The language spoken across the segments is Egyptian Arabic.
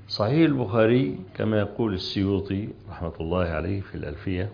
صحيح البخاري كما يقول السيوطي رحمة الله عليه في الألفية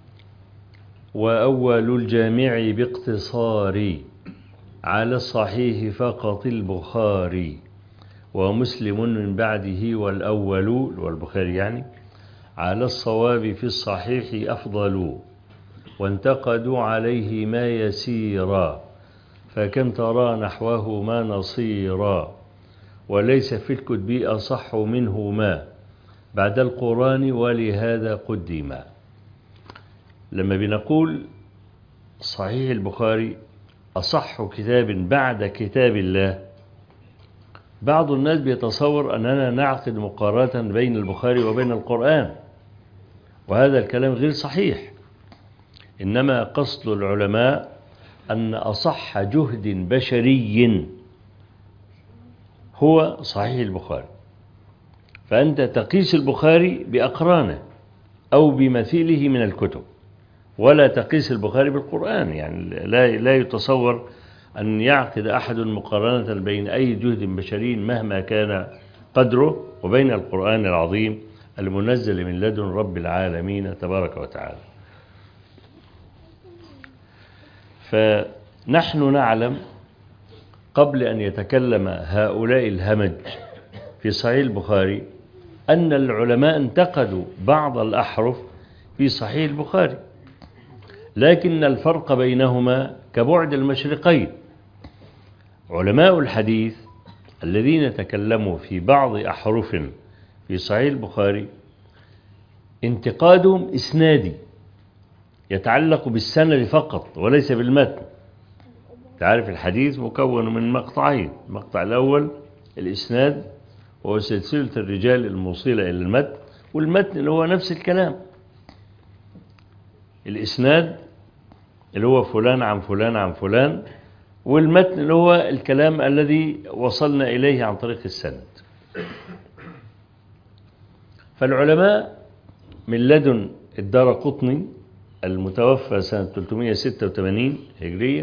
وأول الجامع باقتصار على الصحيح فقط البخاري ومسلم من بعده والأول والبخاري يعني على الصواب في الصحيح أفضل وانتقدوا عليه ما يسيرا فكم ترى نحوه ما نصيرا وليس في الكتب أصح منهما بعد القرآن ولهذا قدما لما بنقول صحيح البخاري أصح كتاب بعد كتاب الله بعض الناس بيتصور أننا نعقد مقارنة بين البخاري وبين القرآن وهذا الكلام غير صحيح إنما قصد العلماء أن أصح جهد بشري هو صحيح البخاري فأنت تقيس البخاري بأقرانه أو بمثيله من الكتب ولا تقيس البخاري بالقرآن يعني لا لا يتصور أن يعقد أحد مقارنة بين أي جهد بشري مهما كان قدره وبين القرآن العظيم المنزل من لدن رب العالمين تبارك وتعالى فنحن نعلم قبل أن يتكلم هؤلاء الهمج في صحيح البخاري أن العلماء انتقدوا بعض الأحرف في صحيح البخاري لكن الفرق بينهما كبعد المشرقين علماء الحديث الذين تكلموا في بعض أحرف في صحيح البخاري انتقادهم إسنادي يتعلق بالسند فقط وليس بالمتن تعرف الحديث مكون من مقطعين المقطع الأول الإسناد وهو سلسلة الرجال الموصلة إلى المتن والمتن اللي هو نفس الكلام الإسناد اللي هو فلان عن فلان عن فلان والمتن اللي هو الكلام الذي وصلنا إليه عن طريق السند فالعلماء من لدن الدار قطني المتوفى سنة 386 هجرية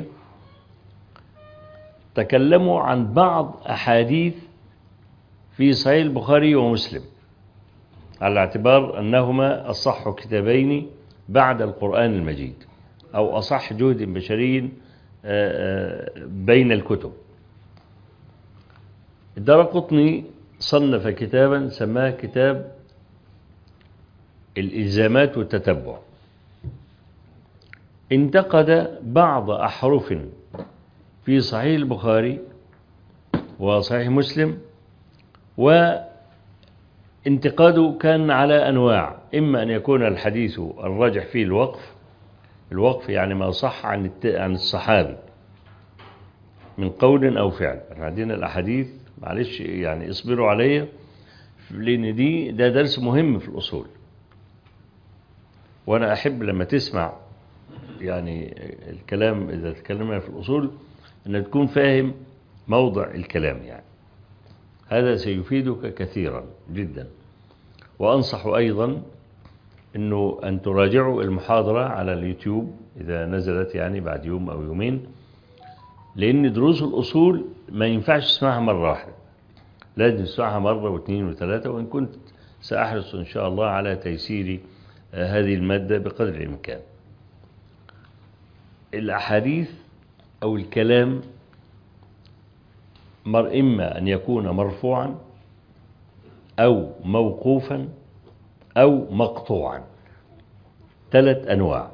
تكلموا عن بعض أحاديث في صحيح البخاري ومسلم على اعتبار أنهما أصح كتابين بعد القرآن المجيد أو أصح جهد بشري بين الكتب الدار قطني صنف كتابا سماه كتاب الإلزامات والتتبع انتقد بعض أحرف في صحيح البخاري وصحيح مسلم وانتقاده كان على أنواع إما أن يكون الحديث الراجح فيه الوقف الوقف يعني ما صح عن عن الصحابي من قول أو فعل عندنا الأحاديث معلش يعني اصبروا عليا لأن دي ده درس مهم في الأصول وأنا أحب لما تسمع يعني الكلام إذا تكلمنا في الأصول أن تكون فاهم موضع الكلام يعني هذا سيفيدك كثيرا جدا وأنصح أيضا أنه أن تراجعوا المحاضرة على اليوتيوب إذا نزلت يعني بعد يوم أو يومين لأن دروس الأصول ما ينفعش تسمعها مرة واحدة لازم تسمعها مرة واثنين وثلاثة وإن كنت سأحرص إن شاء الله على تيسير هذه المادة بقدر الإمكان الأحاديث أو الكلام مر إما أن يكون مرفوعا أو موقوفا أو مقطوعا ثلاث أنواع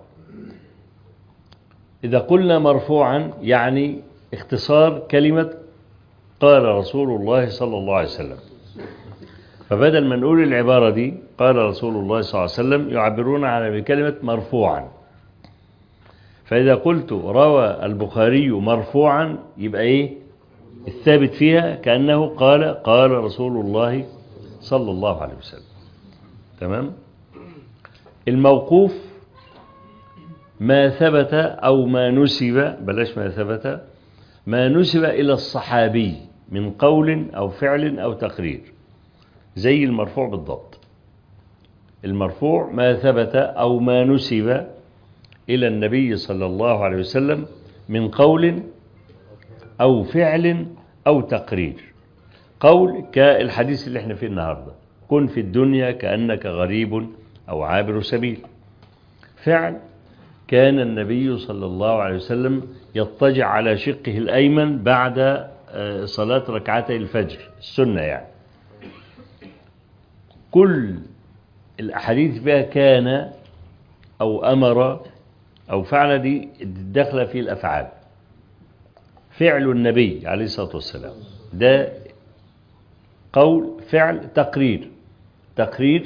إذا قلنا مرفوعا يعني اختصار كلمة قال رسول الله صلى الله عليه وسلم فبدل ما نقول العبارة دي قال رسول الله صلى الله عليه وسلم يعبرون على بكلمة مرفوعا فإذا قلت روى البخاري مرفوعا يبقى إيه الثابت فيها كأنه قال قال رسول الله صلى الله عليه وسلم تمام الموقوف ما ثبت أو ما نسب بلاش ما ثبت ما نسب إلى الصحابي من قول أو فعل أو تقرير زي المرفوع بالضبط المرفوع ما ثبت أو ما نسب إلى النبي صلى الله عليه وسلم من قول أو فعل أو تقرير قول كالحديث اللي احنا فيه النهاردة كن في الدنيا كأنك غريب أو عابر سبيل فعل كان النبي صلى الله عليه وسلم يضطجع على شقه الأيمن بعد صلاة ركعتي الفجر السنة يعني كل الأحاديث بها كان أو أمر أو فعل دي داخله في الأفعال فعل النبي عليه الصلاة والسلام ده قول فعل تقرير تقرير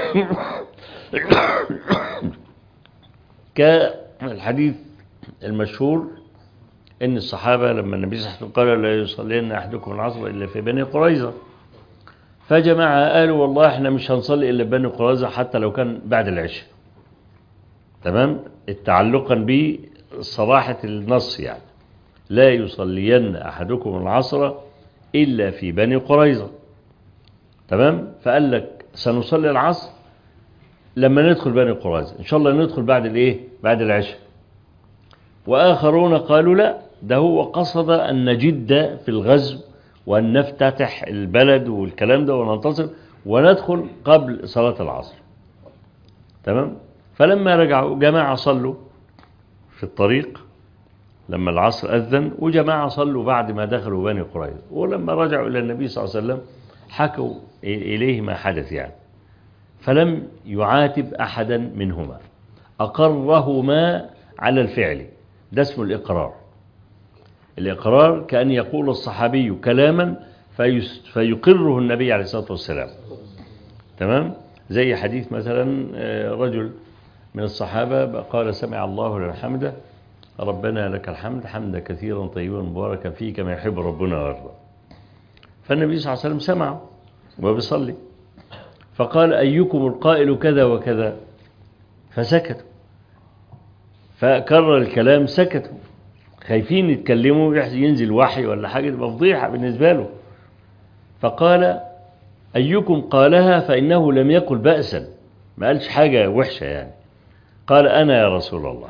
كالحديث المشهور ان الصحابة لما النبي صلى الله عليه وسلم قال لا يصلين أحدكم العصر إلا في بني قريظة فجماعة قالوا والله احنا مش هنصلي إلا بني قريظة حتى لو كان بعد العشاء تمام تعلقا بصراحة النص يعني لا يصلين أحدكم العصر إلا في بني قريظة تمام فقال لك سنصلي العصر لما ندخل بني قريظة إن شاء الله ندخل بعد الإيه بعد العشاء وآخرون قالوا لا ده هو قصد أن نجد في الغزو وأن نفتتح البلد والكلام ده وننتصر وندخل قبل صلاة العصر تمام فلما رجعوا جماعة صلوا في الطريق لما العصر أذن وجماعة صلوا بعد ما دخلوا بني قريظة ولما رجعوا إلى النبي صلى الله عليه وسلم حكوا إليه ما حدث يعني فلم يعاتب أحدا منهما أقرهما على الفعل ده اسمه الإقرار الإقرار كأن يقول الصحابي كلاما فيقره النبي عليه الصلاة والسلام تمام زي حديث مثلا رجل من الصحابة قال سمع الله لمن حمده ربنا لك الحمد حمدا كثيرا طيبا مباركا فيه كما يحب ربنا ويرضى فالنبي صلى الله عليه وسلم سمع وبيصلي فقال أيكم القائل كذا وكذا فسكتوا فكرر الكلام سكتوا خايفين يتكلموا ينزل وحي ولا حاجة تبقى فضيحة بالنسبة له فقال أيكم قالها فإنه لم يقل بأسا ما قالش حاجة وحشة يعني قال أنا يا رسول الله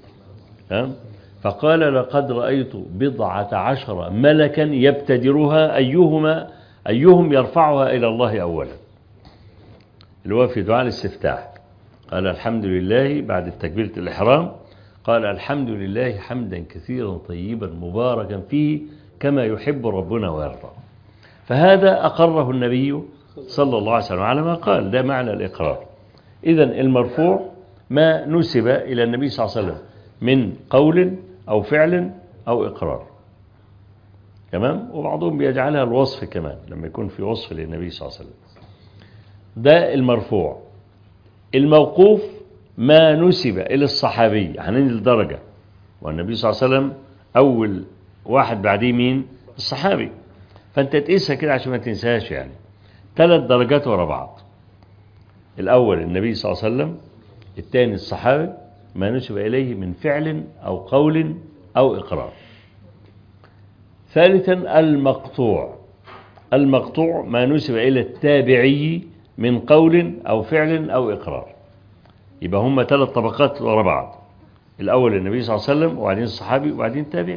فقال لقد رأيت بضعة عشر ملكا يبتدرها أيهما أيهم يرفعها إلى الله أولا اللي هو في دعاء الاستفتاح قال الحمد لله بعد التكبيرة الإحرام قال الحمد لله حمدا كثيرا طيبا مباركا فيه كما يحب ربنا ويرضى فهذا أقره النبي صلى الله عليه وسلم على ما قال ده معنى الإقرار إذا المرفوع ما نسب إلى النبي صلى الله عليه وسلم من قول أو فعل أو إقرار تمام وبعضهم بيجعلها الوصف كمان لما يكون في وصف للنبي صلى الله عليه وسلم ده المرفوع الموقوف ما نسب إلى الصحابي هننزل درجة والنبي صلى الله عليه وسلم أول واحد بعديه مين الصحابي فأنت تقيسها كده عشان ما تنساهاش يعني ثلاث درجات ورا بعض الأول النبي صلى الله عليه وسلم الثاني الصحابي ما نسب إليه من فعل أو قول أو إقرار ثالثا المقطوع المقطوع ما نسب إلى التابعي من قول أو فعل أو إقرار يبقى هم ثلاث طبقات ورا بعض الأول النبي صلى الله عليه وسلم وبعدين الصحابي وبعدين التابعي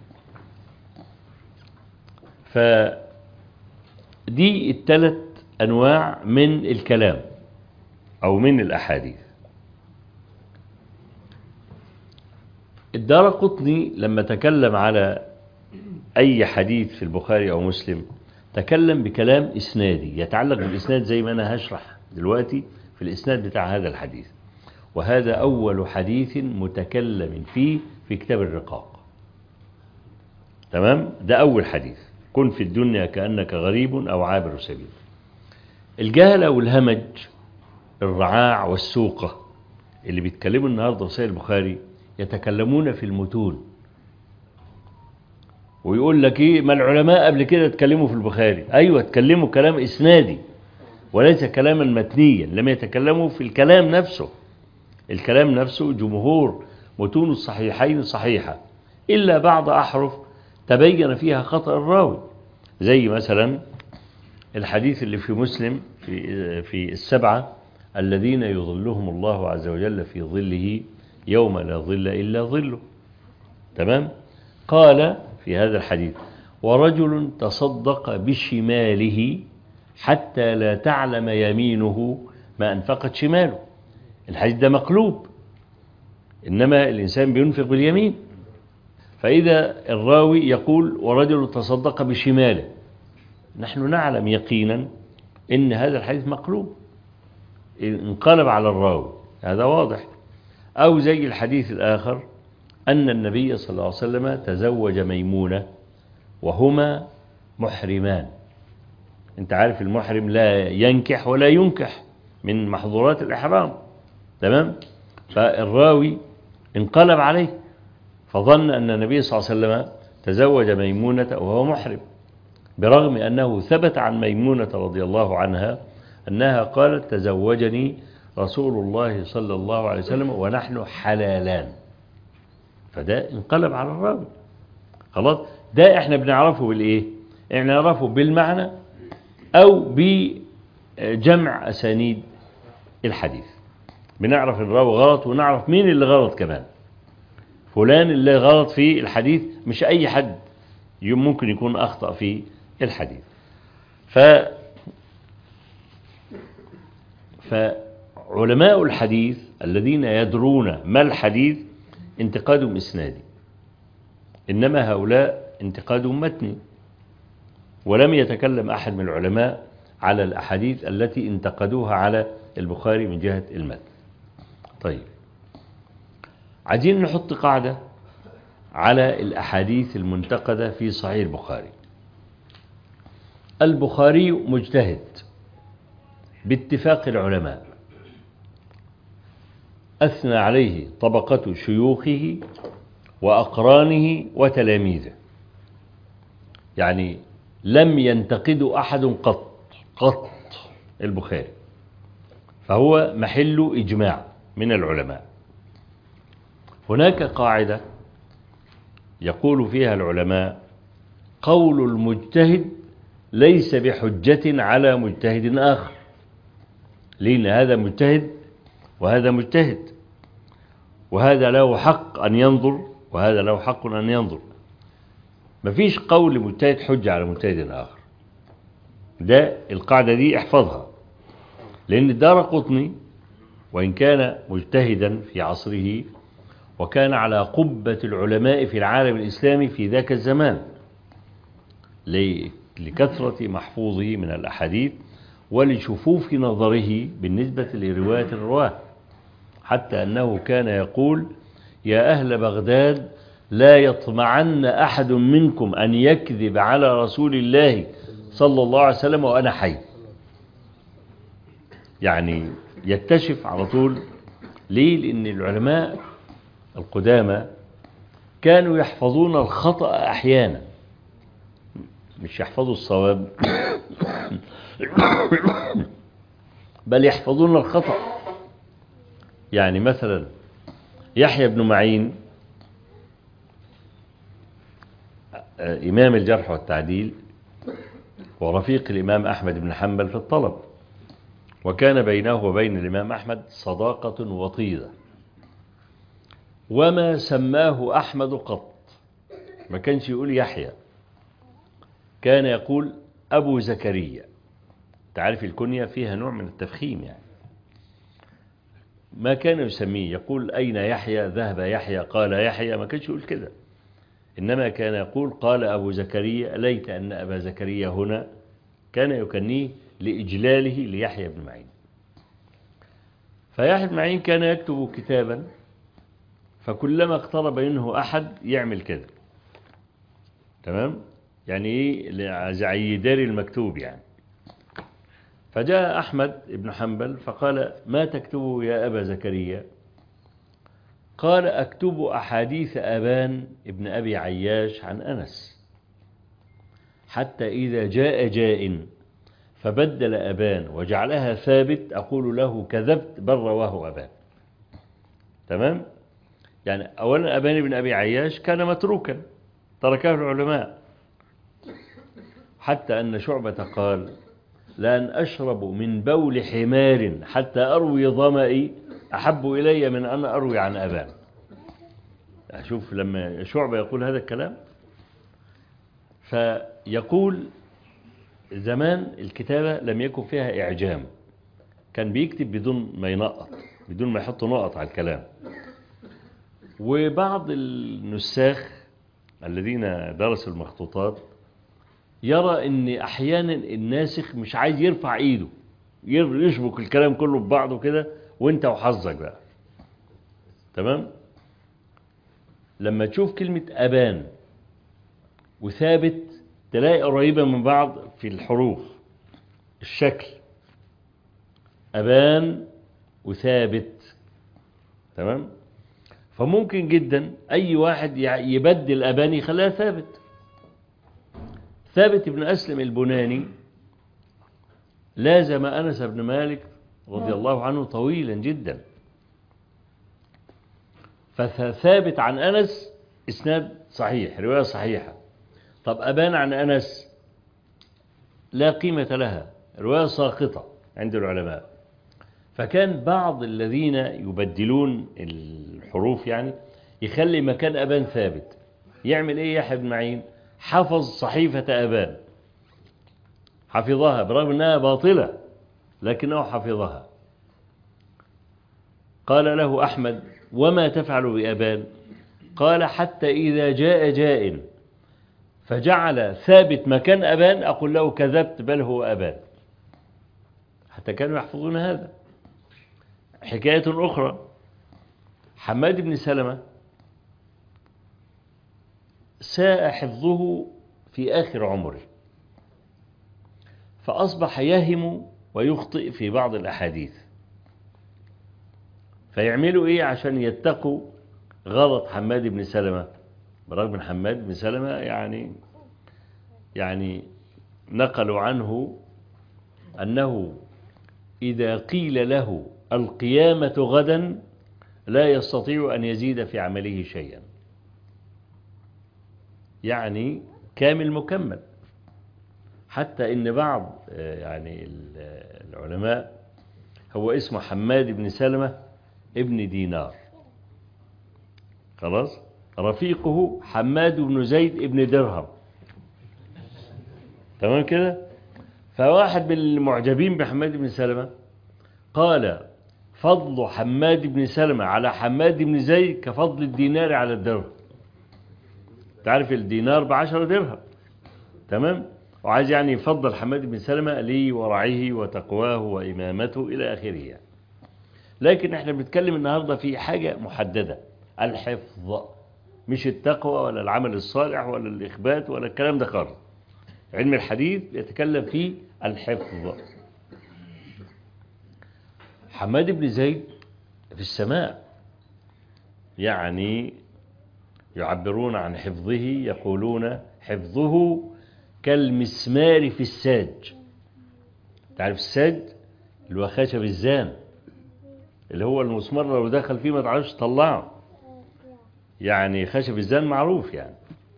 فدي الثلاث أنواع من الكلام أو من الأحاديث الدار قطني لما تكلم على أي حديث في البخاري أو مسلم تكلم بكلام إسنادي يتعلق بالإسناد زي ما أنا هشرح دلوقتي في الإسناد بتاع هذا الحديث وهذا أول حديث متكلم فيه في كتاب الرقاق تمام ده أول حديث كن في الدنيا كأنك غريب أو عابر سبيل الجهل والهمج الرعاع والسوقة اللي بيتكلموا النهاردة في البخاري يتكلمون في المتون ويقول لك ايه ما العلماء قبل كده اتكلموا في البخاري ايوه اتكلموا كلام اسنادي وليس كلاما متنيا لم يتكلموا في الكلام نفسه الكلام نفسه جمهور متون الصحيحين صحيحة إلا بعض أحرف تبين فيها خطأ الراوي زي مثلا الحديث اللي في مسلم في, في السبعة الذين يظلهم الله عز وجل في ظله يوم لا ظل إلا ظله تمام قال في هذا الحديث ورجل تصدق بشماله حتى لا تعلم يمينه ما أنفقت شماله الحديث ده مقلوب إنما الإنسان بينفق باليمين فإذا الراوي يقول ورجل تصدق بشماله نحن نعلم يقينا إن هذا الحديث مقلوب انقلب على الراوي هذا واضح أو زي الحديث الآخر أن النبي صلى الله عليه وسلم تزوج ميمونة وهما محرمان انت عارف المحرم لا ينكح ولا ينكح من محظورات الإحرام تمام فالراوي انقلب عليه فظن أن النبي صلى الله عليه وسلم تزوج ميمونة وهو محرم برغم أنه ثبت عن ميمونة رضي الله عنها أنها قالت تزوجني رسول الله صلى الله عليه وسلم ونحن حلالان فده انقلب على الراوي خلاص ده احنا بنعرفه بالايه احنا نعرفه بالمعنى او بجمع اسانيد الحديث بنعرف الراوي غلط ونعرف مين اللي غلط كمان فلان اللي غلط في الحديث مش اي حد ممكن يكون اخطأ في الحديث ف فعلماء الحديث الذين يدرون ما الحديث انتقادهم إسنادي إنما هؤلاء انتقادهم متني ولم يتكلم أحد من العلماء على الأحاديث التي انتقدوها على البخاري من جهة المتن طيب عايزين نحط قاعدة على الأحاديث المنتقدة في صحيح البخاري البخاري مجتهد باتفاق العلماء أثنى عليه طبقة شيوخه وأقرانه وتلاميذه يعني لم ينتقد أحد قط قط البخاري فهو محل إجماع من العلماء هناك قاعدة يقول فيها العلماء قول المجتهد ليس بحجة على مجتهد آخر لأن هذا مجتهد وهذا مجتهد وهذا له حق أن ينظر وهذا له حق أن ينظر مفيش قول مجتهد حجة على مجتهد آخر ده القاعدة دي احفظها لأن الدار قطني وإن كان مجتهدا في عصره وكان على قبة العلماء في العالم الإسلامي في ذاك الزمان لكثرة محفوظه من الأحاديث ولشفوف نظره بالنسبة لرواية الرواه حتى أنه كان يقول يا أهل بغداد لا يطمعن أحد منكم أن يكذب على رسول الله صلى الله عليه وسلم وأنا حي يعني يكتشف على طول ليه لأن العلماء القدامى كانوا يحفظون الخطأ أحيانا مش يحفظوا الصواب بل يحفظون الخطأ يعني مثلا يحيى بن معين إمام الجرح والتعديل ورفيق الإمام أحمد بن حنبل في الطلب وكان بينه وبين الإمام أحمد صداقة وطيدة وما سماه أحمد قط ما كانش يقول يحيى كان يقول أبو زكريا تعرف الكنية فيها نوع من التفخيم يعني ما كان يسميه يقول أين يحيى ذهب يحيى قال يحيى ما كانش يقول كده إنما كان يقول قال أبو زكريا ليت أن أبا زكريا هنا كان يكنيه لإجلاله ليحيى بن معين فيحيى بن معين كان يكتب كتابا فكلما اقترب منه أحد يعمل كده تمام يعني ايه زي يداري المكتوب يعني فجاء أحمد بن حنبل فقال ما تكتبه يا أبا زكريا قال أكتب أحاديث أبان ابن أبي عياش عن أنس حتى إذا جاء جاء فبدل أبان وجعلها ثابت أقول له كذبت بل رواه أبان تمام يعني أولا أبان بن أبي عياش كان متروكا تركه العلماء حتى أن شعبة قال لأن أشرب من بول حمار حتى أروي ظمئي أحب إلي من أن أروي عن أبان أشوف لما شعبة يقول هذا الكلام فيقول زمان الكتابة لم يكن فيها إعجام كان بيكتب بدون ما ينقط بدون ما يحط نقط على الكلام وبعض النساخ الذين درسوا المخطوطات يرى ان احيانا الناسخ مش عايز يرفع ايده ير- يشبك الكلام كله ببعضه كده وانت وحظك بقى تمام لما تشوف كلمة أبان وثابت تلاقي قريبة من بعض في الحروف الشكل أبان وثابت تمام فممكن جدا أي واحد يع- يبدل أبان يخليها ثابت ثابت بن أسلم البناني لازم أنس بن مالك رضي الله عنه طويلا جدا فثابت عن أنس إسناد صحيح رواية صحيحة طب أبان عن أنس لا قيمة لها رواية ساقطة عند العلماء فكان بعض الذين يبدلون الحروف يعني يخلي مكان أبان ثابت يعمل إيه يحيى بن معين حفظ صحيفة أبان حفظها برغم أنها باطلة لكنه حفظها قال له أحمد وما تفعل بأبان قال حتى إذا جاء جاء فجعل ثابت مكان أبان أقول له كذبت بل هو أبان حتى كانوا يحفظون هذا حكاية أخرى حماد بن سلمة ساء حفظه في آخر عمره فأصبح يهم ويخطئ في بعض الأحاديث فيعملوا إيه عشان يتقوا غلط حماد بن سلمة برغم من حماد بن سلمة يعني يعني نقلوا عنه أنه إذا قيل له القيامة غدا لا يستطيع أن يزيد في عمله شيئا يعني كامل مكمل حتى إن بعض آه، يعني ال- العلماء هو اسمه حماد بن سلمة ابن دينار خلاص رفيقه حماد بن زيد ابن درهم تمام كده فواحد من المعجبين بحماد بن سلمة قال فضل حماد بن سلمة على حماد بن زيد كفضل الدينار على الدرهم تعرف الدينار بعشرة درهم تمام وعايز يعني يفضل حماد بن سلمة لي ورعيه وتقواه وإمامته إلى آخره يعني. لكن احنا بنتكلم النهاردة في حاجة محددة الحفظ مش التقوى ولا العمل الصالح ولا الإخبات ولا الكلام ده خالص علم الحديث يتكلم في الحفظ حماد بن زيد في السماء يعني يعبرون عن حفظه يقولون حفظه كالمسمار في الساج تعرف الساج اللي هو خشب الزان اللي هو المسمار لو دخل فيه ما تعرفش تطلعه يعني خشب الزان معروف يعني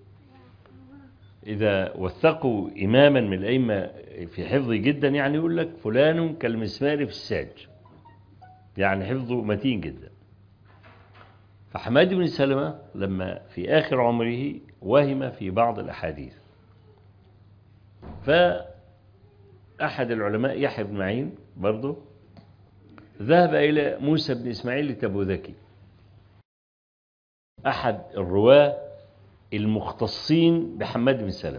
إذا وثقوا إماما من الأئمة في حفظه جدا يعني يقول لك فلان كالمسمار في الساج يعني حفظه متين جدا فحماد بن سلمة لما في آخر عمره وهم في بعض الأحاديث فأحد العلماء يحيى بن معين برضه ذهب إلى موسى بن إسماعيل التبوذكي أحد الرواة المختصين بحماد بن سلمة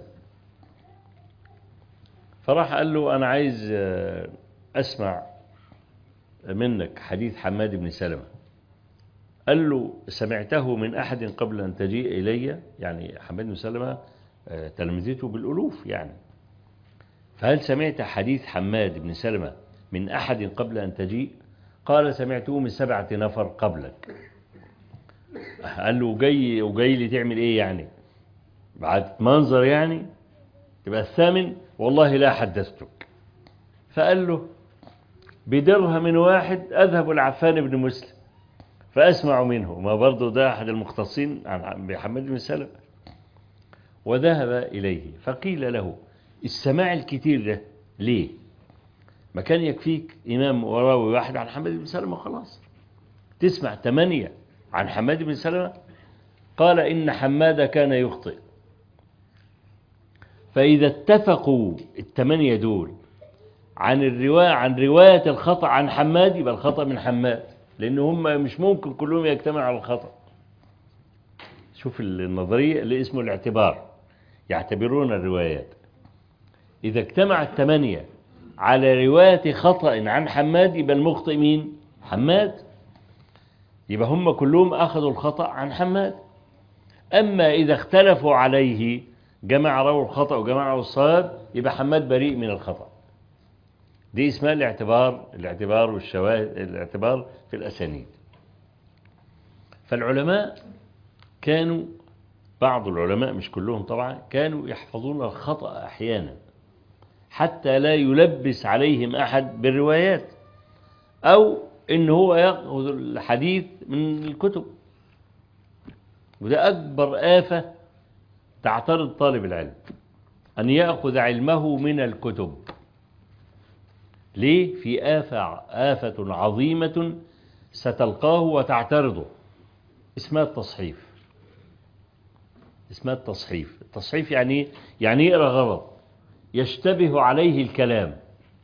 فراح قال له أنا عايز آه، أسمع منك حديث حماد بن سلمة قال له سمعته من أحد قبل أن تجيء إلي يعني حماد بن سلمة آه، تلمذته بالألوف يعني فهل سمعت حديث حماد بن سلمة من أحد قبل أن تجيء قال سمعته من سبعة نفر قبلك قال له جاي وجاي لي تعمل ايه يعني بعد منظر يعني تبقى الثامن والله لا حدثتك فقال له بدرهم واحد أذهب العفان بن مسلم فأسمع منه ما برضه ده أحد المختصين عن بحمد بن سلمة وذهب إليه فقيل له السماع الكتير ده ليه ما كان يكفيك إمام وراوي واحد عن حماد بن سلمة خلاص تسمع ثمانية عن حماد بن سلمة قال إن حماد كان يخطئ فإذا اتفقوا الثمانية دول عن الرواية عن رواية الخطأ عن حماد يبقى الخطأ من حماد لأن هم مش ممكن كلهم يجتمعوا على الخطأ شوف النظرية اللي اسمه الاعتبار يعتبرون الروايات إذا اجتمع الثمانية على رواية خطأ عن حماد يبقى المخطئ مين؟ حماد يبقى هم كلهم أخذوا الخطأ عن حماد أما إذا اختلفوا عليه جمع رووا الخطأ وجمع رووا الصواب يبقى حماد بريء من الخطأ دي اسمها الاعتبار الاعتبار والشواهد الاعتبار في الأسانيد فالعلماء كانوا بعض العلماء مش كلهم طبعا كانوا يحفظون الخطأ أحيانا حتى لا يلبس عليهم أحد بالروايات أو إن هو يأخذ الحديث من الكتب وده أكبر آفة تعترض طالب العلم أن يأخذ علمه من الكتب ليه؟ في آفة, آفة عظيمة ستلقاه وتعترضه اسمها التصحيف اسمها التصحيف التصحيف يعني يعني يقرأ غلط يشتبه عليه الكلام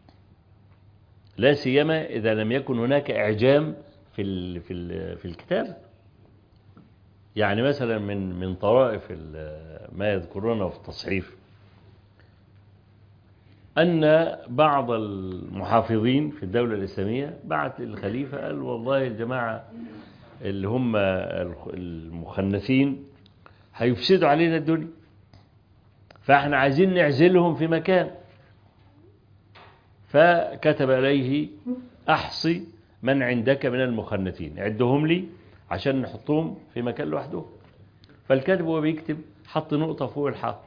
لا سيما إذا لم يكن هناك إعجام في ال في ال في الكتاب يعني مثلا من من طرائف ما يذكرونه في التصحيف أن بعض المحافظين في الدولة الإسلامية بعت للخليفة قال والله الجماعة اللي هم المخنثين هيفسدوا علينا الدنيا فاحنا عايزين نعزلهم في مكان فكتب إليه أحصي من عندك من المخنثين عدهم لي عشان نحطهم في مكان لوحدهم فالكاتب وهو بيكتب حط نقطة فوق الحق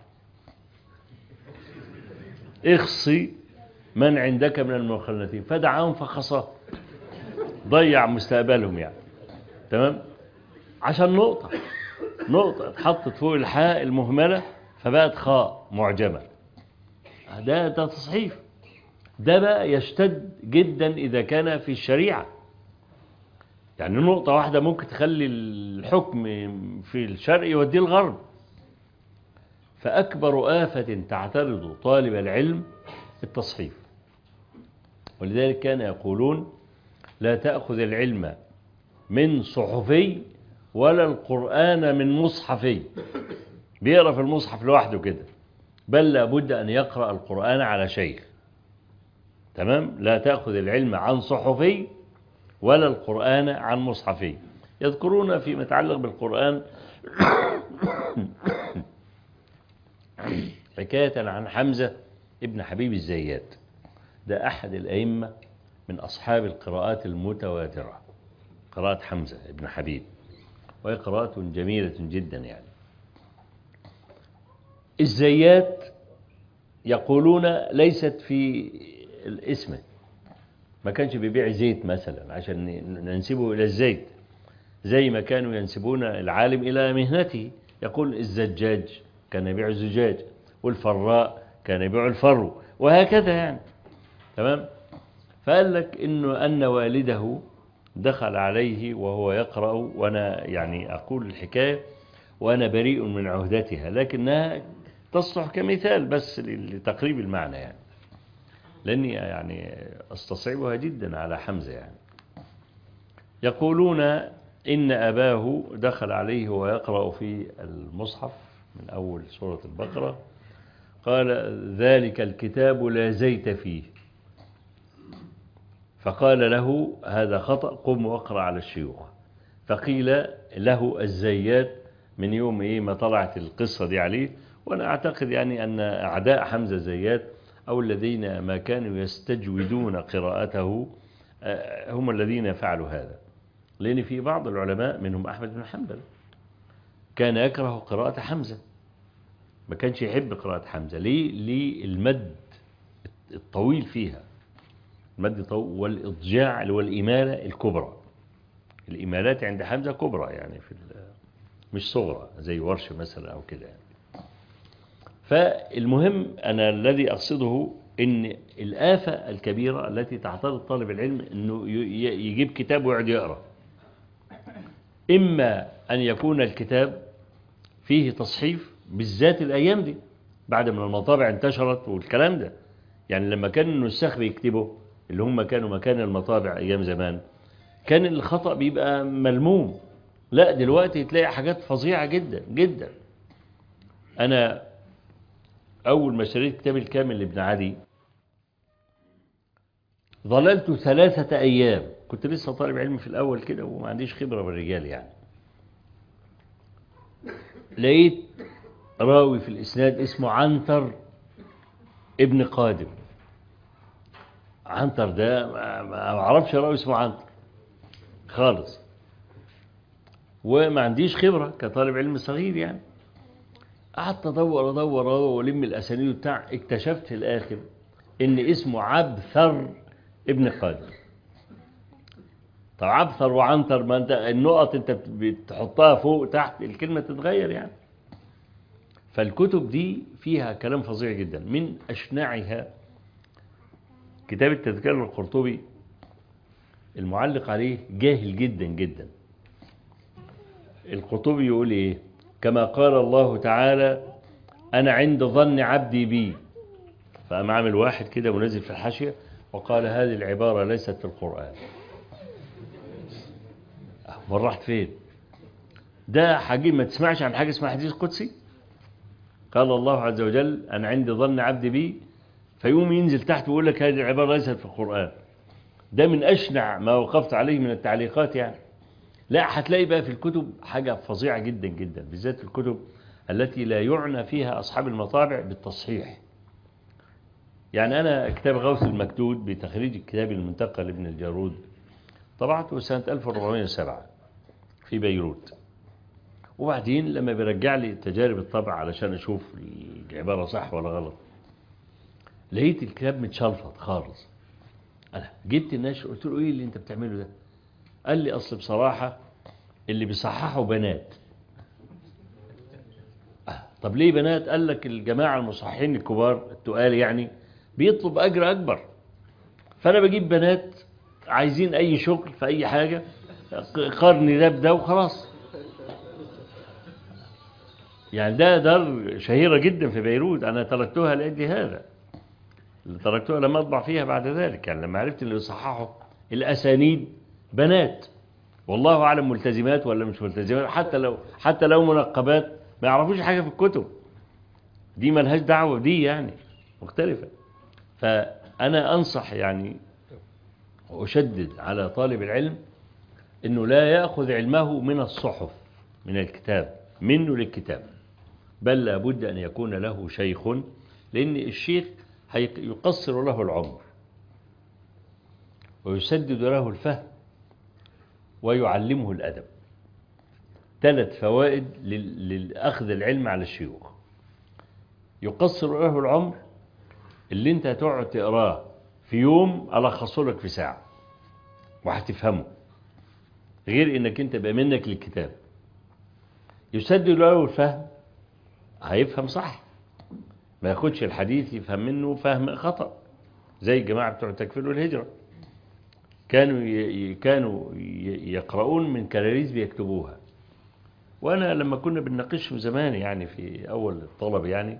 اخصي من عندك من المخنثين فدعاهم فخصاه ضيع مستقبلهم يعني تمام عشان نقطة نقطة اتحطت فوق الحاء المهملة فبقت خاء معجمة ده ده تصحيف ده بقى يشتد جدا إذا كان في الشريعة يعني نقطة واحدة ممكن تخلي الحكم في الشرق يوديه الغرب فأكبر آفة تعترض طالب العلم التصحيف ولذلك كان يقولون لا تأخذ العلم من صحفي ولا القرآن من مصحفي بيقرأ في المصحف لوحده كده بل لابد أن يقرأ القرآن على شيخ تمام لا تأخذ العلم عن صحفي ولا القرآن عن مصحفي يذكرون فيما يتعلق بالقرآن حكاية عن حمزة ابن حبيب الزيات ده أحد الأئمة من أصحاب القراءات المتواترة قراءة حمزة ابن حبيب وهي قراءة جميلة جدا يعني الزيات يقولون ليست في الاسم ما كانش بيبيع زيت مثلا عشان ننسبه إلى الزيت زي ما كانوا ينسبون العالم إلى مهنته يقول الزجاج كان يبيع الزجاج والفراء كان يبيع الفرو وهكذا يعني تمام فقال لك إنه أن والده دخل عليه وهو يقرأ وأنا يعني أقول الحكاية وأنا بريء من عهدتها لكنها تصلح كمثال بس لتقريب المعنى يعني لأني يعني أستصعبها جدا على حمزة يعني يقولون إن أباه دخل عليه ويقرأ في المصحف من أول سورة البقرة قال ذلك الكتاب لا زيت فيه فقال له هذا خطأ قم واقرأ على الشيوخ فقيل له الزيات من يوم إيه ما طلعت القصة دي عليه وأنا أعتقد يعني أن أعداء حمزة زيات أو الذين ما كانوا يستجودون قراءته هم الذين فعلوا هذا لأن في بعض العلماء منهم أحمد بن حنبل كان يكره قراءة حمزة ما كانش يحب قراءة حمزة ليه؟ للمد الطويل فيها المد طويل والإضجاع والإمالة الكبرى الإمالات عند حمزة كبرى يعني في مش صغرى زي ورش مثلا أو كده يعني. فالمهم أنا الذي أقصده إن الآفة الكبيرة التي تعترض طالب العلم إنه يجيب كتاب ويقعد يقرأ إما أن يكون الكتاب فيه تصحيف بالذات الأيام دي بعد ما المطابع انتشرت والكلام ده يعني لما كان النساخ بيكتبوا اللي هم كانوا مكان المطابع أيام زمان كان الخطأ بيبقى ملموم لا دلوقتي تلاقي حاجات فظيعة جدا جدا أنا أول ما اشتريت كتاب الكامل لابن عدي ظللت ثلاثة أيام كنت لسه طالب علم في الأول كده وما عنديش خبرة بالرجال يعني لقيت راوي في الإسناد اسمه عنتر ابن قادم عنتر ده ما ما اعرفش راوي اسمه عنتر خالص وما عنديش خبرة كطالب علم صغير يعني قعدت ادور ادور ادور والم الاسانيد بتاع اكتشفت في الاخر ان اسمه عبثر ابن قادم طب عبثر وعنتر ما انت النقط انت بتحطها فوق تحت الكلمة تتغير يعني فالكتب دي فيها كلام فظيع جدا من أشنعها كتاب التذكار للقرطبي المعلق عليه جاهل جدا جدا القرطبي يقول ايه كما قال الله تعالى أنا عند ظن عبدي بي فقام عامل واحد كده ونزل في الحاشية وقال هذه العبارة ليست في القرآن أمال راحت فين ده حاجة ما تسمعش عن حاجة اسمها حديث قدسي قال الله عز وجل أنا عندي ظن عبدي بي فيقوم ينزل تحت ويقول لك هذه العبارة ليست في القرآن ده من أشنع ما وقفت عليه من التعليقات يعني لا هتلاقي بقى في الكتب حاجة فظيعة جدا جدا بالذات الكتب التي لا يعنى فيها أصحاب المطابع بالتصحيح يعني أنا كتاب غوث المكدود بتخريج الكتاب المنتقى لابن الجارود طبعته سنة 1407 في بيروت وبعدين لما بيرجع لي تجارب الطبع علشان أشوف العبارة صح ولا غلط لقيت الكتاب متشلفط خالص أنا جبت الناشر قلت له إيه اللي أنت بتعمله ده قال لي أصل بصراحة اللي بيصححوا بنات آه، طب ليه بنات قال لك الجماعة المصححين الكبار التقال يعني بيطلب أجر أكبر فأنا بجيب بنات عايزين أي شغل في أي حاجة قرني ده بده وخلاص يعني ده دار شهيرة جدا في بيروت أنا تركتها لأجل هذا اللي تركتها لما أطبع فيها بعد ذلك يعني لما عرفت اللي يصححوا الأسانيد بنات والله أعلم ملتزمات ولا مش ملتزمات حتى لو حتى لو منقبات ما يعرفوش حاجة في الكتب دي ملهاش دعوة بدي يعني مختلفة فأنا أنصح يعني وأشدد على طالب العلم أنه لا يأخذ علمه من الصحف من الكتاب منه للكتاب بل لابد أن يكون له شيخ لأن الشيخ يقصر له العمر ويسدد له الفهم ويعلمه الأدب ثلاث فوائد للأخذ العلم على الشيوخ يقصر له العمر اللي انت هتقعد تقراه في يوم ألخصه لك في ساعة وهتفهمه غير انك انت بقى منك للكتاب يسدد له الفهم هيفهم صح ما ياخدش الحديث يفهم منه فهم خطأ زي الجماعة بتوع التكفير والهجرة كانوا ي... كانوا يقرؤون من كراريس بيكتبوها وأنا لما كنا بنناقشهم زمان يعني في أول الطلب يعني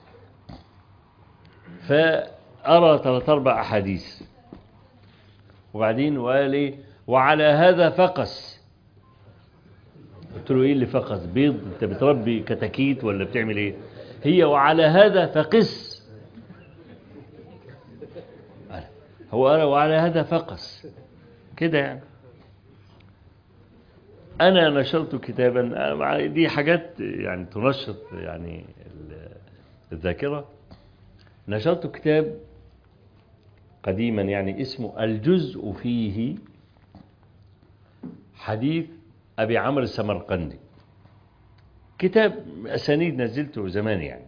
فأرى ثلاث أربع أحاديث وبعدين وقال لي وعلى هذا فقس قلت له ايه اللي فقس بيض انت بتربي كتاكيت ولا بتعمل ايه هي وعلى هذا فقس هو أنا وعلى هذا فقس كده يعني أنا نشرت كتابا دي حاجات يعني تنشط يعني الذاكرة نشرت كتاب قديما يعني اسمه الجزء فيه حديث أبي عمرو السمرقندي كتاب أسانيد نزلته زمان يعني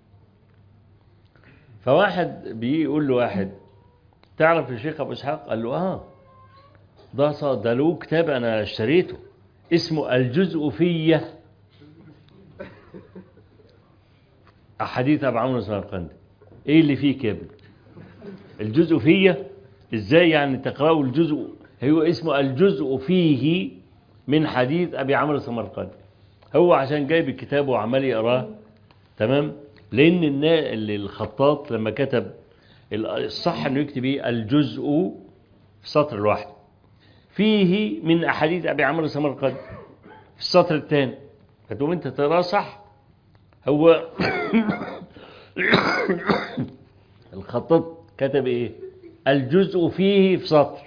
فواحد بيقول له واحد تعرف الشيخ أبو إسحاق قال له آه ده ده له كتاب أنا اشتريته اسمه الجزء فيه أحاديث أبو عمرو السمرقندي إيه اللي فيك يا ابني الجزء فيه إزاي يعني تقرأوا الجزء هو اسمه الجزء فيه من حديث أبي عمرو السمرقندي هو عشان جايب الكتاب وعمال يقراه تمام لأن النا- اللي الخطاط لما كتب ال- الصح أنه يكتب إيه؟ الجزء في السطر الواحد فيه من أحاديث أبي عمرو السمرقندي في السطر الثاني فتقوم أنت تقراه صح هو الخطاط كتب إيه الجزء فيه في سطر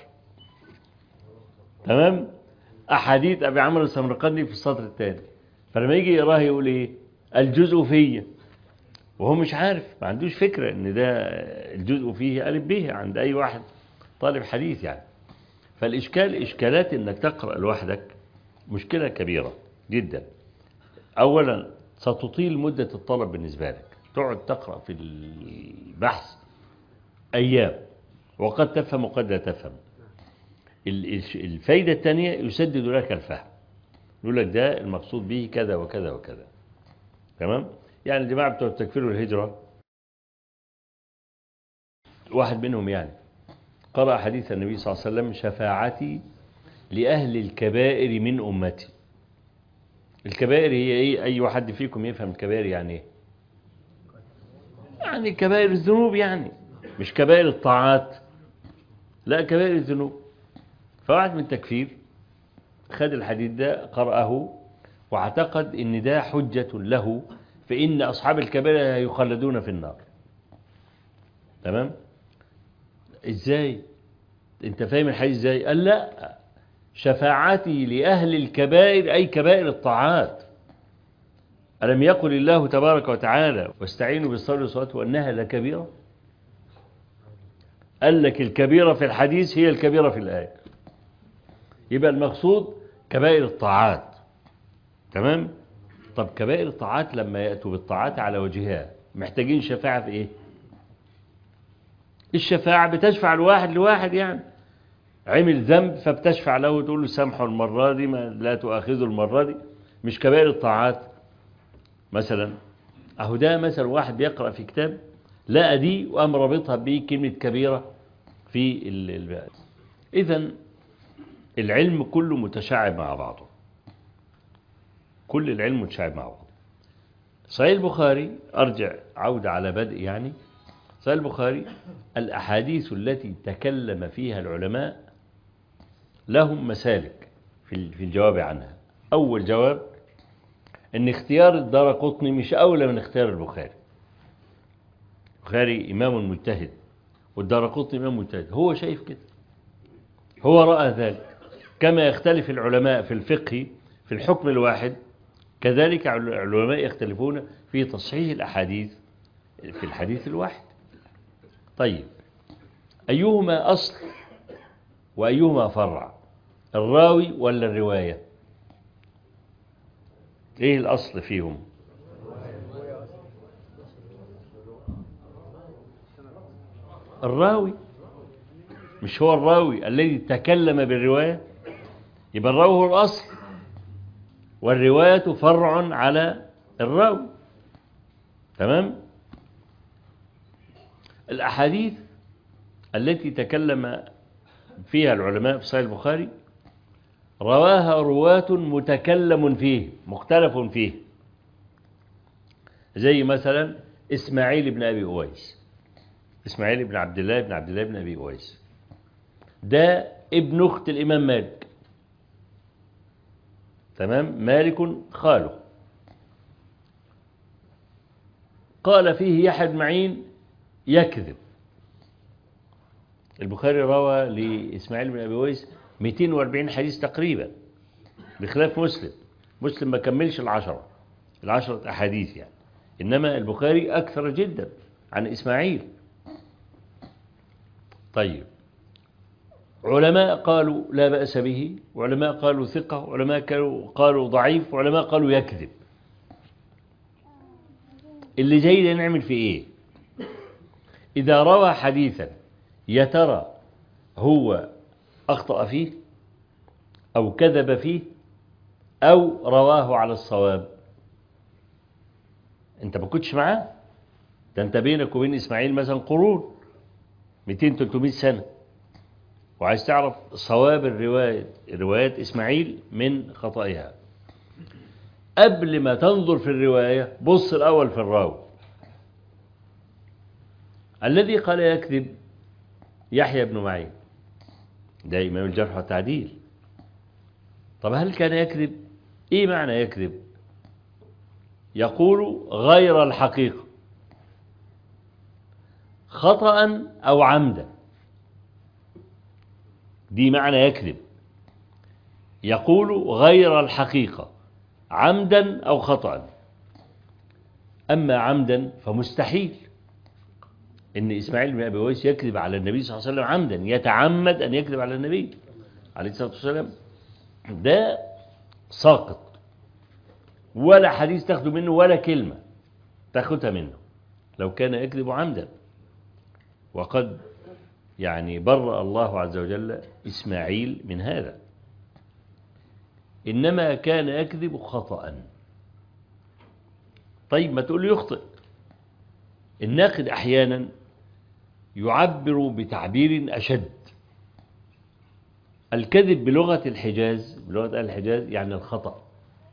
تمام أحاديث أبي عمرو السمرقندي في السطر الثاني فلما يجي يقراه يقول إيه الجزء فيه وهو مش عارف ما عندوش فكرة ان ده الجزء فيه ألف به عند أي واحد طالب حديث يعني فالإشكال إشكالات انك تقرأ لوحدك مشكلة كبيرة جدا أولا ستطيل مدة الطلب بالنسبة لك تقعد تقرأ في البحث أيام وقد تفهم وقد لا تفهم ال- الش- الفايدة الثانية يسدد لك الفهم يقول لك ده المقصود به كذا وكذا وكذا تمام يعني الجماعة بتوع التكفير والهجرة واحد منهم يعني قرأ حديث النبي صلى الله عليه وسلم شفاعتي لأهل الكبائر من أمتي الكبائر هي ايه اي واحد فيكم يفهم الكبائر يعني ايه يعني كبائر الذنوب يعني مش كبائر الطاعات لا كبائر الذنوب فواحد من التكفير خد الحديث ده قرأه واعتقد ان ده حجة له فإن أصحاب الكبائر يخلدون في النار تمام ازاي انت فاهم الحديث ازاي قال لا شفاعتي لأهل الكبائر أي كبائر الطاعات ألم يقل الله تبارك وتعالى واستعينوا بالصبر والصلاة وأنها لكبيرة قال لك الكبيرة في الحديث هي الكبيرة في الآية يبقى المقصود كبائر الطاعات تمام طب كبائر الطاعات لما يأتوا بالطاعات على وجهها محتاجين شفاعة في إيه الشفاعة بتشفع الواحد لواحد يعني عمل ذنب فبتشفع له تقول له سامحه المرة دي ما لا تؤاخذه المرة دي مش كبائر الطاعات مثلا اهو ده مثلا واحد بيقرأ في كتاب لقى دي وقام رابطها بكلمة كبيرة في ال إذا العلم كله متشعب مع بعضه كل العلم متشعب مع بعضه صحيح البخاري أرجع عودة على بدء يعني صحيح البخاري الأحاديث التي تكلم فيها العلماء لهم مسالك في في الجواب عنها أول جواب أن اختيار الدار قطني مش أولى من اختيار البخاري البخاري إمام مجتهد والدار قطني إمام مجتهد هو شايف كده هو رأى ذلك كما يختلف العلماء في الفقه في الحكم الواحد كذلك العلماء يختلفون في تصحيح الأحاديث في الحديث الواحد طيب أيهما أصل وأيهما فرع الراوي ولا الرواية إيه الأصل فيهم الراوي مش هو الراوي الذي تكلم بالرواية يبقى الراوي هو الأصل والرواية فرع على الراوي تمام الأحاديث التي تكلم فيها العلماء في صحيح البخاري رواها رواة متكلم فيه مختلف فيه زي مثلا إسماعيل بن أبي أويس إسماعيل بن عبد الله بن عبد الله بن أبي أويس ده ابن أخت الإمام مالك تمام مالك خاله قال فيه يحيى بن معين يكذب البخاري روى لإسماعيل بن أبي ويس 240 حديث تقريبا بخلاف مسلم مسلم ما كملش العشرة العشرة أحاديث يعني إنما البخاري أكثر جدا عن إسماعيل طيب علماء قالوا لا بأس به وعلماء قالوا ثقة وعلماء قالوا ضعيف وعلماء قالوا يكذب اللي جاي ده نعمل فيه ايه إذا روى حديثا يا ترى هو أخطأ فيه أو كذب فيه أو رواه على الصواب أنت ما كنتش معاه ده أنت بينك وبين إسماعيل مثلا قرون 200-300 سنة وعايز تعرف صواب الرواية روايات إسماعيل من خطئها قبل ما تنظر في الرواية بص الأول في الراوي الذي قال يكذب يحيى بن معين ده إمام الجرح والتعديل طب هل كان يكذب إيه معنى يكذب يقول غير الحقيقة خطأ أو عمدا دي معنى يكذب يقول غير الحقيقة عمدا أو خطأ أما عمدا فمستحيل إن إسماعيل بن أبي ويس يكذب على النبي صلى الله عليه وسلم عمدا يتعمد أن يكذب على النبي عليه الصلاة والسلام ده ساقط ولا حديث تاخده منه ولا كلمة تاخدها منه لو كان يكذب عمدا وقد يعني برأ الله عز وجل إسماعيل من هذا إنما كان يكذب خطأ طيب ما تقول يخطئ الناقد أحيانا يعبر بتعبير أشد الكذب بلغة الحجاز بلغة أهل الحجاز يعني الخطأ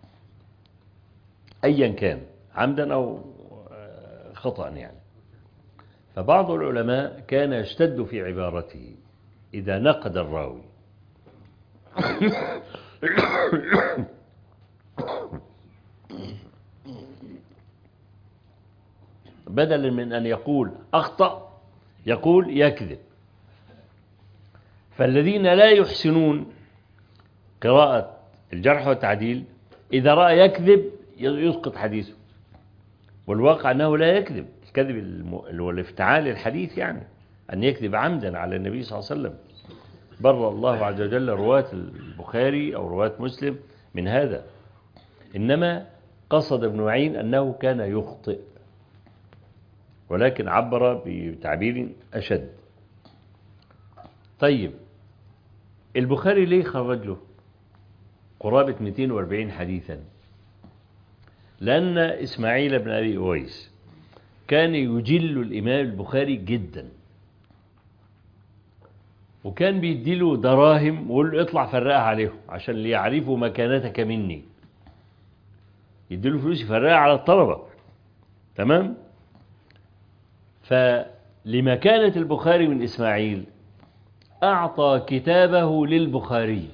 أيا كان عمدا أو خطأ يعني فبعض العلماء كان يشتد في عبارته إذا نقد الراوي بدلا من أن يقول أخطأ يقول يكذب فالذين لا يحسنون قراءة الجرح والتعديل إذا رأى يكذب يسقط حديثه والواقع أنه لا يكذب الكذب هو الافتعال الحديث يعني أن يكذب عمدا على النبي صلى الله عليه وسلم بر الله عز وجل رواة البخاري أو رواة مسلم من هذا إنما قصد ابن معين أنه كان يخطئ ولكن عبر بتعبير أشد طيب البخاري ليه خرج له قرابة 240 حديثا لأن إسماعيل بن أبي أويس كان يجل الإمام البخاري جدا وكان بيديله دراهم ويقول له اطلع فرقها عليهم عشان ليعرفوا مكانتك مني يديله فلوس يفرقها على الطلبة تمام فلمكانة البخاري من إسماعيل أعطى كتابه للبخاري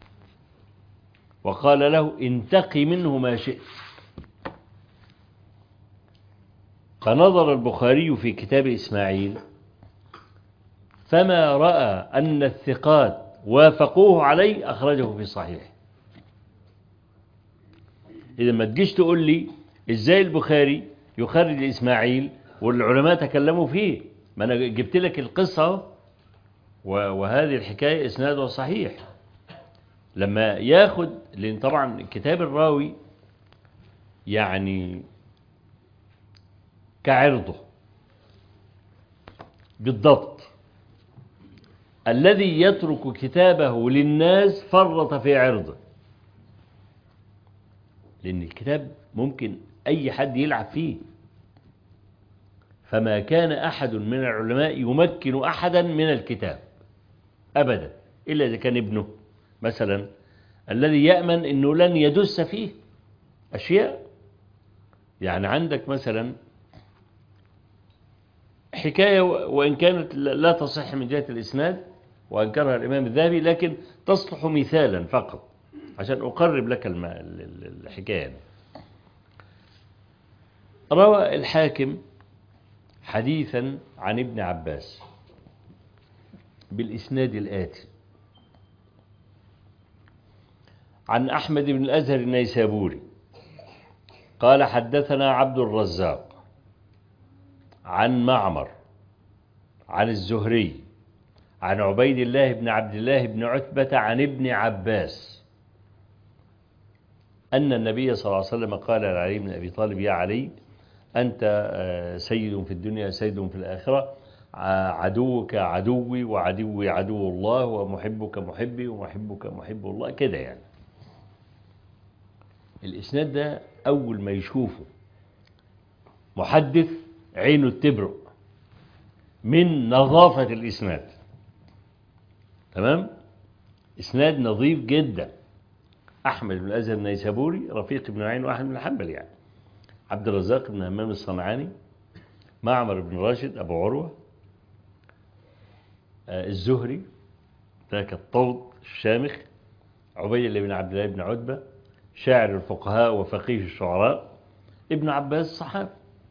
وقال له انتقي منه ما شئت فنظر البخاري في كتاب إسماعيل فما رأى أن الثقات وافقوه عليه أخرجه في صحيح إذا ما تجيش تقول لي إزاي البخاري يخرج إسماعيل والعلماء تكلموا فيه ما أنا جبت لك القصة وهذه الحكاية إسنادها صحيح لما ياخد لأن طبعا كتاب الراوي يعني كعرضه بالضبط الذي يترك كتابه للناس فرط في عرضه لأن الكتاب ممكن أي حد يلعب فيه فما كان أحد من العلماء يمكن أحدا من الكتاب أبدا إلا إذا كان ابنه مثلا الذي يأمن أنه لن يدس فيه أشياء يعني عندك مثلا حكاية وإن كانت لا تصح من جهة الإسناد وأنكرها الإمام الذهبي لكن تصلح مثالا فقط عشان أقرب لك الحكاية روى الحاكم حديثا عن ابن عباس بالإسناد الآتي عن أحمد بن الأزهر النيسابوري قال حدثنا عبد الرزاق عن معمر عن الزهري عن عبيد الله بن عبد الله بن عتبة عن ابن عباس أن النبي صلى الله عليه وسلم قال لعلي بن أبي طالب يا علي أنت سيد في الدنيا سيد في الآخرة عدوك عدوي وعدوي عدو الله ومحبك محبي ومحبك محب الله كده يعني الإسناد ده أول ما يشوفه محدث عينه تبرق من نظافة الإسناد تمام إسناد نظيف جدا أحمد بن الأزهر النيسابوري رفيق بن عين وأحمد بن حنبل يعني عبد الرزاق بن همام الصنعاني معمر بن راشد أبو عروة آه، الزهري ذاك الطود الشامخ عبيد الله بن عبد الله بن عتبة شاعر الفقهاء وفقيه الشعراء ابن عباس صحابي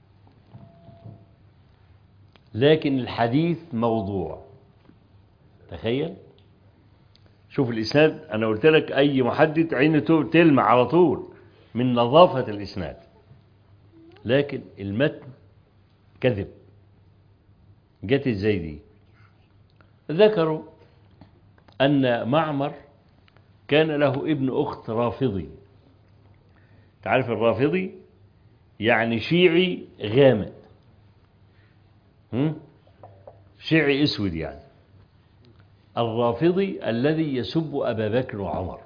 لكن الحديث موضوع تخيل شوف الإسناد أنا قلت لك أي محدث عينه تلمع على طول من نظافة الإسناد لكن المتن كذب جت ازاي دي ذكروا أن معمر كان له ابن أخت رافضي تعرف الرافضي يعني شيعي غامق هم؟ شيعي اسود يعني الرافضي الذي يسب أبا بكر وعمر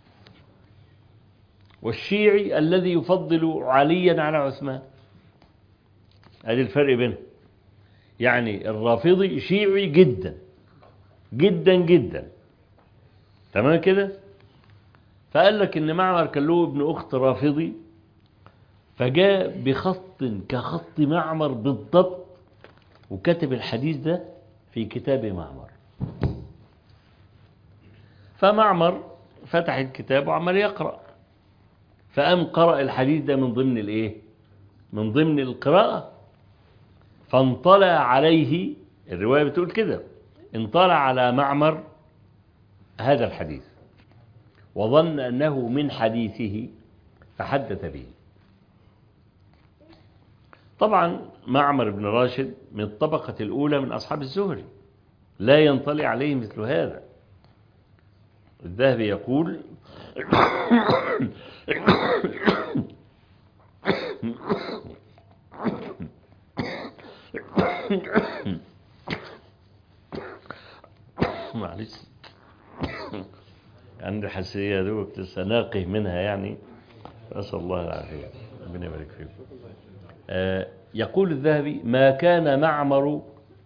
والشيعي الذي يفضل عليا على عثمان هذا الفرق بينهم يعني الرافضي شيعي جدا جدا جدا تمام كده فقال لك ان معمر كان له ابن اخت رافضي فجاء بخط كخط معمر بالضبط وكتب الحديث ده في كتاب معمر فمعمر فتح الكتاب وعمل يقرأ فقام قرأ الحديث ده من ضمن الايه من ضمن القراءة فانطلع عليه الرواية بتقول كده انطلع على معمر هذا الحديث وظن أنه من حديثه فحدث به طبعا معمر بن راشد من الطبقة الأولى من أصحاب الزهري لا ينطلع عليه مثل هذا الذهبي يقول معلش عندي حساسية دوبك لسه ناقه منها يعني أسأل الله العافية ربنا يبارك فيكم آه يقول الذهبي ما كان معمر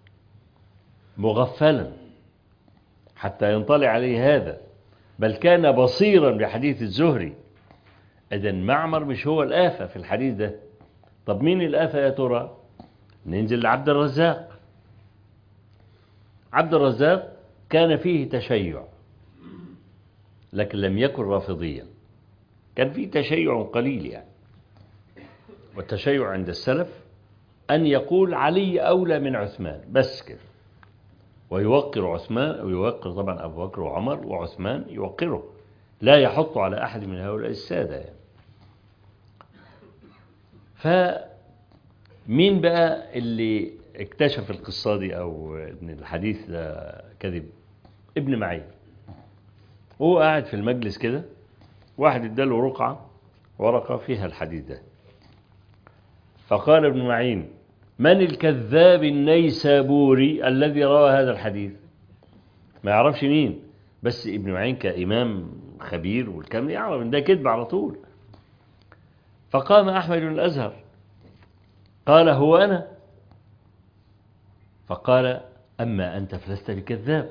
مغفلا حتى ينطلع عليه هذا بل كان بصيرا بحديث الزهري إذن معمر مش هو الآفة في الحديث ده طب مين الآفة يا ترى ننزل لعبد الرزاق عبد الرزاق كان فيه تشيع لكن لم يكن رافضيا كان فيه تشيع قليل يعني والتشيع عند السلف أن يقول علي أولى من عثمان بس كده ويوقر عثمان ويوقر طبعا أبو بكر وعمر وعثمان يوقره لا يحط على أحد من هؤلاء السادة يعني. فمين بقى اللي اكتشف القصة دي أو إن الحديث ده كذب ابن معين وهو قاعد في المجلس كده واحد اداله رقعة ورقة فيها الحديث ده فقال ابن معين من الكذاب النيسابوري الذي روى هذا الحديث ما يعرفش مين بس ابن معين كإمام خبير والكلام يعرف ان ده كذب على طول فقام أحمد بن الأزهر قال هو أنا فقال أما أنت فلست بكذاب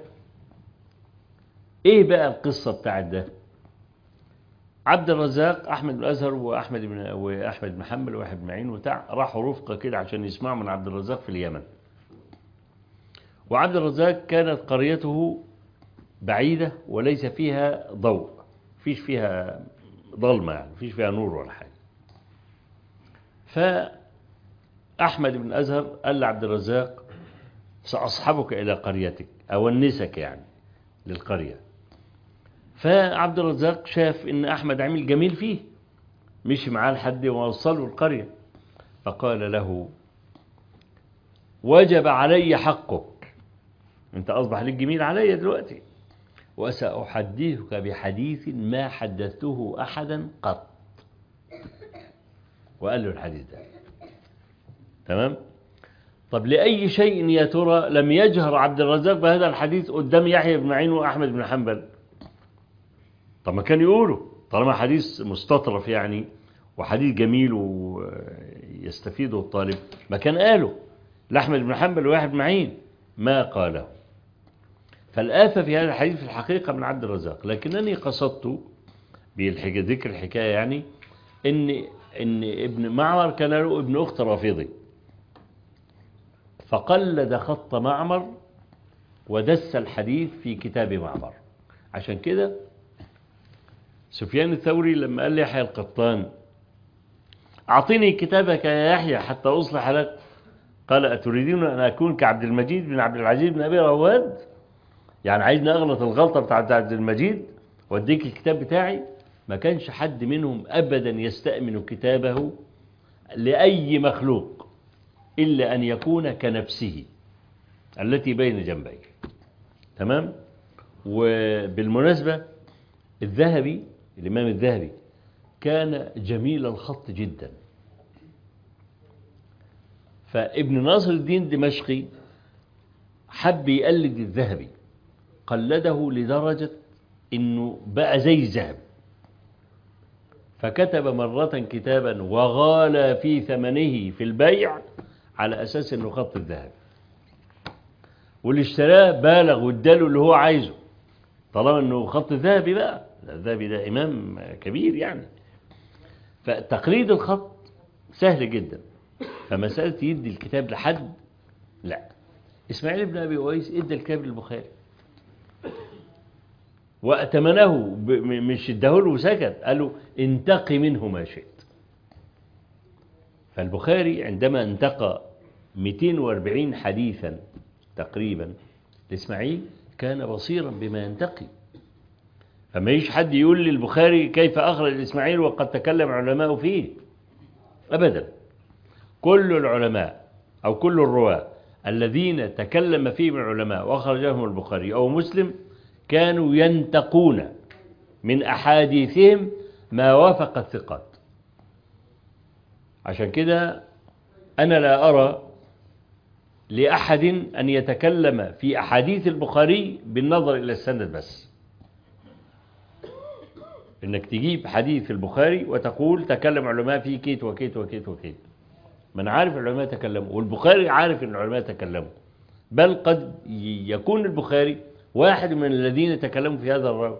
إيه بقى القصة بتاعت ده عبد الرزاق أحمد بن الأزهر وأحمد بن وأحمد بن حنبل وواحد بن معين وبتاع راحوا رفقة كده عشان يسمعوا من عبد الرزاق في اليمن وعبد الرزاق كانت قريته بعيدة وليس فيها ضوء فيش فيها ظلمة يعني فيش فيها نور ولا حاجة فأحمد بن أزهر قال لعبد الرزاق سأصحبك إلى قريتك أونسك يعني للقرية فعبد الرزاق شاف ان احمد عمل جميل فيه مشي معاه لحد ووصله القرية فقال له وجب علي حقك انت اصبح لك جميل علي دلوقتي وسأحدثك بحديث ما حدثته احدا قط وقال له الحديث ده تمام طب لأي شيء يا ترى لم يجهر عبد الرزاق بهذا الحديث قدام يحيى بن معين وأحمد بن حنبل طب ما كان يقولوا طالما حديث مستطرف يعني وحديث جميل ويستفيده الطالب ما كان قاله لأحمد بن حنبل وواحد بن معين ما قاله فالآفة في هذا الحديث في الحقيقة من عبد الرزاق لكنني قصدت بذكر الحكاية يعني إن إن ابن معمر كان له ابن أخت رافضي فقلد خط معمر ودس الحديث في كتاب معمر عشان كده سفيان الثوري لما قال ليحيى القطان أعطني كتابك يا يحيى حتى أصلح لك قال أتريدون أن أكون كعبد المجيد بن عبد العزيز بن أبي رواد يعني عايزني أغلط الغلطة بتاعت عبد المجيد وأديك الكتاب بتاعي ما كانش حد منهم أبدا يستأمن كتابه لأي مخلوق إلا أن يكون كنفسه التي بين جنبيه تمام وبالمناسبة الذهبي الإمام الذهبي كان جميل الخط جدا فابن ناصر الدين دمشقي حب يقلد الذهبي قلده لدرجة انه بقى زي الذهب فكتب مرة كتابا وغالى في ثمنه في البيع على أساس أنه خط الذهب واللي اشتراه بالغ واداله اللي هو عايزه طالما أنه خط ذهبي بقى الذهبي ده إمام كبير يعني فتقليد الخط سهل جدا فمسألة يدي الكتاب لحد لا إسماعيل بن أبي أويس ادى الكتاب للبخاري وأتمنه مش اداهوله وسكت قال له انتقي منه ما شئت فالبخاري عندما انتقى 240 حديثا تقريبا لإسماعيل كان بصيرا بما ينتقي فما يجيش حد يقول للبخاري كيف أخرج إسماعيل وقد تكلم علماء فيه أبدا كل العلماء أو كل الرواة الذين تكلم فيهم العلماء وأخرجهم البخاري أو مسلم كانوا ينتقون من أحاديثهم ما وافق الثقات عشان كده أنا لا أرى لأحد أن يتكلم في أحاديث البخاري بالنظر إلى السند بس إنك تجيب حديث البخاري وتقول تكلم علماء فيه كيت وكيت وكيت وكيت من عارف العلماء تكلموا والبخاري عارف أن العلماء تكلموا بل قد يكون البخاري واحد من الذين تكلموا في هذا الراوي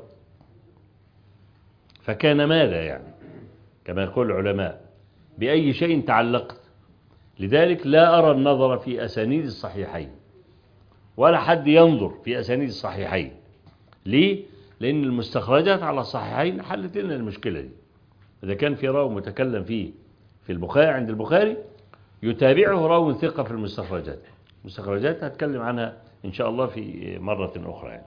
فكان ماذا يعني كما يقول العلماء بأي شيء تعلقت لذلك لا أرى النظر في أسانيد الصحيحين ولا حد ينظر في أسانيد الصحيحين ليه؟ لأن المستخرجات على الصحيحين حلت لنا المشكلة دي إذا كان في راوي متكلم فيه في البخاري عند البخاري يتابعه راوي ثقة في المستخرجات المستخرجات هتكلم عنها إن شاء الله في مرة أخرى يعني